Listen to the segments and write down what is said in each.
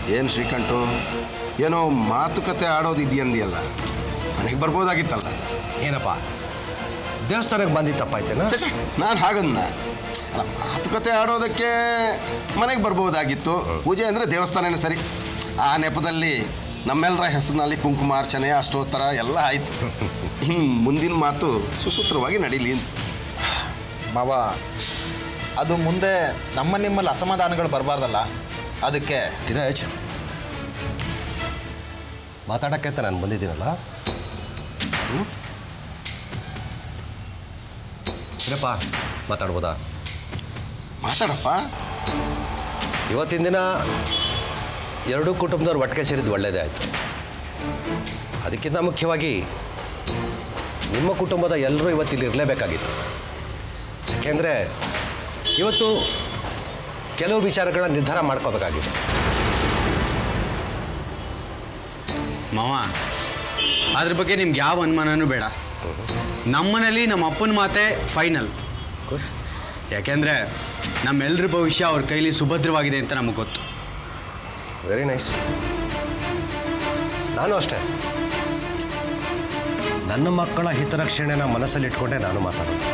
ಏನು ಶ್ರೀಕಂಠು ಏನೋ ಮಾತುಕತೆ ಆಡೋದಿದೆಯಂದಿಯಲ್ಲ ಮನೆಗೆ ಬರ್ಬೋದಾಗಿತ್ತಲ್ಲ ಏನಪ್ಪ ದೇವಸ್ಥಾನಕ್ಕೆ ಬಂದಿದ್ದು ತಪ್ಪಾಯ್ತೇನಾ ಚಚೆ ನಾನು ಹಾಗನ್ನ ಅಲ್ಲ ಮಾತುಕತೆ ಆಡೋದಕ್ಕೆ ಮನೆಗೆ ಬರ್ಬೋದಾಗಿತ್ತು ಪೂಜೆ ಅಂದರೆ ದೇವಸ್ಥಾನನೇ ಸರಿ ಆ ನೆಪದಲ್ಲಿ ನಮ್ಮೆಲ್ಲರ ಹೆಸರಿನಲ್ಲಿ ಕುಂಕುಮಾರ್ಚನೆ ಅಷ್ಟೋತ್ತರ ಎಲ್ಲ ಆಯಿತು ಇನ್ನು ಮುಂದಿನ ಮಾತು ಸುಸೂತ್ರವಾಗಿ ನಡೀಲಿ ಅಂತ ಮಾವ ಅದು ಮುಂದೆ ನಮ್ಮ ನಿಮ್ಮಲ್ಲಿ ಅಸಮಾಧಾನಗಳು ಬರಬಾರ್ದಲ್ಲ ಅದಕ್ಕೆ ಧೀರಜ್ ಮಾತಾಡೋಕ್ಕೆ ಅಂತ ನಾನು ಬಂದಿದ್ದೀನಲ್ಲ ಹ್ಞೂ ಇರಪ್ಪ ಮಾತಾಡ್ಬೋದಾ ಮಾತಾಡಪ್ಪ ಇವತ್ತಿನ ದಿನ ಎರಡೂ ಕುಟುಂಬದವ್ರು ಒಟ್ಟಿಗೆ ಸೇರಿದ್ದು ಒಳ್ಳೆಯದೇ ಆಯಿತು ಅದಕ್ಕಿಂತ ಮುಖ್ಯವಾಗಿ ನಿಮ್ಮ ಕುಟುಂಬದ ಎಲ್ಲರೂ ಇವತ್ತು ಇಲ್ಲಿ ಇರಲೇಬೇಕಾಗಿತ್ತು ಯಾಕೆಂದರೆ ಇವತ್ತು ಕೆಲವು ವಿಚಾರಗಳನ್ನ ನಿರ್ಧಾರ ಮಾಡ್ಕೋಬೇಕಾಗಿದೆ ಮಾವ ಅದ್ರ ಬಗ್ಗೆ ನಿಮ್ಗೆ ಯಾವ ಅನುಮಾನನೂ ಬೇಡ ನಮ್ಮನೇಲಿ ನಮ್ಮ ಅಪ್ಪನ ಮಾತೆ ಫೈನಲ್ ಗುಡ್ ಯಾಕೆಂದರೆ ನಮ್ಮೆಲ್ಲರ ಭವಿಷ್ಯ ಅವ್ರ ಕೈಲಿ ಸುಭದ್ರವಾಗಿದೆ ಅಂತ ನಮಗೆ ಗೊತ್ತು ವೆರಿ ನೈಸ್ ನಾನು ಅಷ್ಟೇ ನನ್ನ ಮಕ್ಕಳ ಹಿತರಕ್ಷಣೆನ ಮನಸ್ಸಲ್ಲಿಟ್ಕೊಂಡೆ ನಾನು ಮಾತಾಡೋದು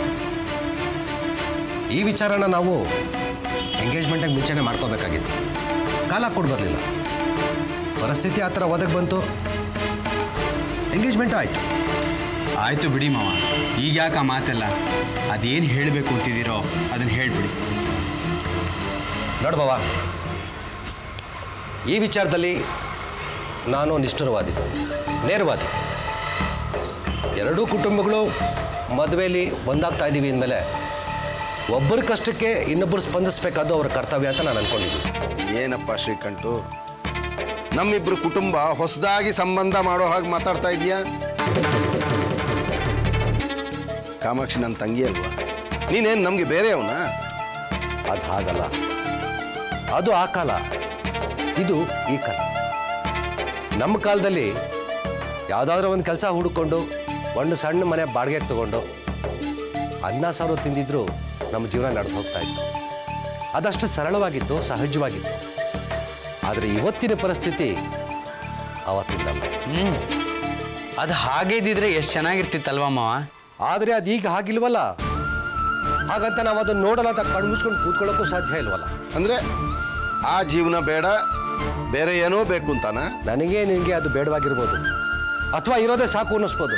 ಈ ವಿಚಾರನ ನಾವು ಎಂಗೇಜ್ಮೆಂಟಿಗೆ ಮುಂಚೆನೇ ಮಾಡ್ಕೋಬೇಕಾಗಿತ್ತು ಕಾಲ ಕೊಟ್ಟು ಬರಲಿಲ್ಲ ಪರಿಸ್ಥಿತಿ ಆ ಥರ ಒದಗಿ ಬಂತು ಎಂಗೇಜ್ಮೆಂಟು ಆಯಿತು ಆಯಿತು ಬಿಡಿ ಮಾವ ಈಗ ಯಾಕೆ ಆ ಮಾತೆಲ್ಲ ಅದೇನು ಹೇಳಬೇಕು ಅಂತಿದ್ದೀರೋ ಅದನ್ನು ಹೇಳ್ಬಿಡಿ ನೋಡ್ಬವ ಈ ವಿಚಾರದಲ್ಲಿ ನಾನು ನಿಷ್ಠುರವಾದಿ ನೇರವಾದಿ ಎರಡೂ ಕುಟುಂಬಗಳು ಮದುವೆಯಲ್ಲಿ ಒಂದಾಗ್ತಾ ಇದ್ದೀವಿ ಅಂದಮೇಲೆ ಒಬ್ಬರ ಕಷ್ಟಕ್ಕೆ ಇನ್ನೊಬ್ಬರು ಸ್ಪಂದಿಸಬೇಕಾದ್ದು ಅವರ ಕರ್ತವ್ಯ ಅಂತ ನಾನು ಅಂದ್ಕೊಂಡಿದ್ದೀನಿ ಏನಪ್ಪ ಶ್ರೀಕಂಠು ನಮ್ಮಿಬ್ರು ಕುಟುಂಬ ಹೊಸದಾಗಿ ಸಂಬಂಧ ಮಾಡೋ ಹಾಗೆ ಮಾತಾಡ್ತಾ ಇದೀಯಾ ಕಾಮಾಕ್ಷಿ ನನ್ನ ತಂಗಿ ಅಲ್ವಾ ನೀನೇನು ನಮಗೆ ಬೇರೆ ಅವನ ಅದು ಹಾಗಲ್ಲ ಅದು ಆ ಕಾಲ ಇದು ಈ ಕಾಲ ನಮ್ಮ ಕಾಲದಲ್ಲಿ ಯಾವುದಾದ್ರೂ ಒಂದು ಕೆಲಸ ಹುಡುಕೊಂಡು ಒಂದು ಸಣ್ಣ ಮನೆ ಬಾಡಿಗೆಗೆ ತಗೊಂಡು ಅನ್ನ ಸಾರು ತಿಂದಿದ್ರು ನಮ್ಮ ಜೀವನ ನಡೆದು ಹೋಗ್ತಾ ಇತ್ತು ಅದಷ್ಟು ಸರಳವಾಗಿತ್ತು ಸಹಜವಾಗಿತ್ತು ಆದರೆ ಇವತ್ತಿನ ಪರಿಸ್ಥಿತಿ ಅವತ್ತಿಂದಲ್ಲ ಹ್ಞೂ ಅದು ಹಾಗೆ ಇದ್ದಿದ್ರೆ ಎಷ್ಟು ಚೆನ್ನಾಗಿರ್ತಿತ್ತಲ್ವಾ ಮಾವ ಆದರೆ ಅದು ಈಗ ಹಾಗಿಲ್ವಲ್ಲ ಹಾಗಂತ ನಾವು ಅದನ್ನು ನೋಡಲ್ಲ ಅಂತ ಕಣ್ಣು ಮುಚ್ಕೊಂಡು ಕೂತ್ಕೊಳ್ಳೋಕ್ಕೂ ಸಾಧ್ಯ ಇಲ್ವಲ್ಲ ಅಂದರೆ ಆ ಜೀವನ ಬೇಡ ಬೇರೆ ಏನೋ ಬೇಕು ಅಂತಾನ ನನಗೆ ನಿನಗೆ ಅದು ಬೇಡವಾಗಿರ್ಬೋದು ಅಥವಾ ಇರೋದೇ ಸಾಕು ಅನ್ನಿಸ್ಬೋದು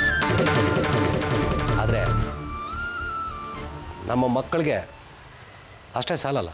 ಆದರೆ ನಮ್ಮ ಮಕ್ಕಳಿಗೆ ಅಷ್ಟೇ ಸಾಲಲ್ಲ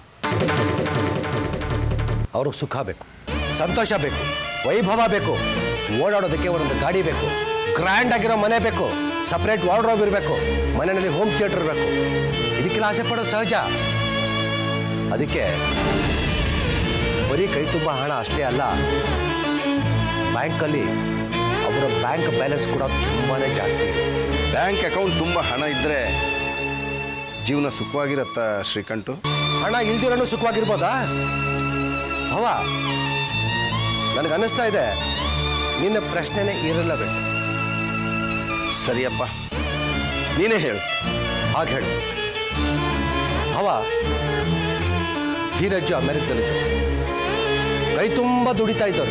ಅವ್ರಿಗೆ ಸುಖ ಬೇಕು ಸಂತೋಷ ಬೇಕು ವೈಭವ ಬೇಕು ಓಡಾಡೋದಕ್ಕೆ ಒಂದೊಂದು ಗಾಡಿ ಬೇಕು ಗ್ರ್ಯಾಂಡ್ ಆಗಿರೋ ಮನೆ ಬೇಕು ಸಪ್ರೇಟ್ ವಾರ್ಡ್ರೋಬ್ ಇರಬೇಕು ಮನೆಯಲ್ಲಿ ಹೋಮ್ ಥಿಯೇಟರ್ ಇರಬೇಕು ಇದಕ್ಕೆಲ್ಲ ಆಸೆ ಪಡೋದು ಸಹಜ ಅದಕ್ಕೆ ಬರೀ ಕೈ ತುಂಬ ಹಣ ಅಷ್ಟೇ ಅಲ್ಲ ಬ್ಯಾಂಕಲ್ಲಿ ಅವರ ಬ್ಯಾಂಕ್ ಬ್ಯಾಲೆನ್ಸ್ ಕೂಡ ತುಂಬಾ ಜಾಸ್ತಿ ಇದೆ ಬ್ಯಾಂಕ್ ಅಕೌಂಟ್ ತುಂಬ ಹಣ ಇದ್ದರೆ ಜೀವನ ಸುಖವಾಗಿರತ್ತ ಶ್ರೀಕಂಠು ಹಣ ಇಲ್ದಿರೋನು ಸುಖವಾಗಿರ್ಬೋದಾ ಭವ ನನಗನ್ನಿಸ್ತಾ ಇದೆ ನಿನ್ನ ಪ್ರಶ್ನೆನೇ ಇರಲೇಬೇಕು ಸರಿಯಪ್ಪ ನೀನೇ ಹೇಳು ಹಾಗೆ ಹೇಳು ಭವ ಧೀರಜ್ಜು ಅಮೆರಿಕದಲ್ಲಿದ್ದರು ಕೈ ತುಂಬ ದುಡಿತಾ ಇದ್ದವರು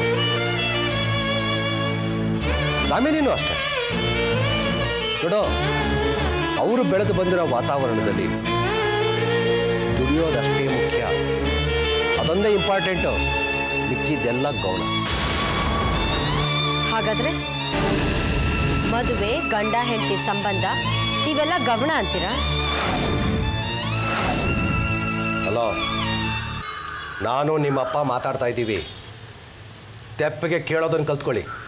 ದಾಮಿನಿನೂ ಅಷ್ಟೇ ನೋಡೋ ಅವರು ಬೆಳೆದು ಬಂದಿರೋ ವಾತಾವರಣದಲ್ಲಿ ದುಡಿಯೋದಷ್ಟೇ ಮುಖ್ಯ ಅದೊಂದೇ ಇಂಪಾರ್ಟೆಂಟು ಮಿಕ್ಕಿದ್ದೆಲ್ಲ ಗೌಣ ಹಾಗಾದ್ರೆ ಮದುವೆ ಗಂಡ ಹೆಂಡತಿ ಸಂಬಂಧ ಇವೆಲ್ಲ ಗಮನ ಅಂತೀರಾ ಹಲೋ ನಾನು ನಿಮ್ಮ ಅಪ್ಪ ಮಾತಾಡ್ತಾ ಇದ್ದೀವಿ ತೆಪ್ಪಗೆ ಕೇಳೋದನ್ನು ಕಲ್ತ್ಕೊಳ್ಳಿ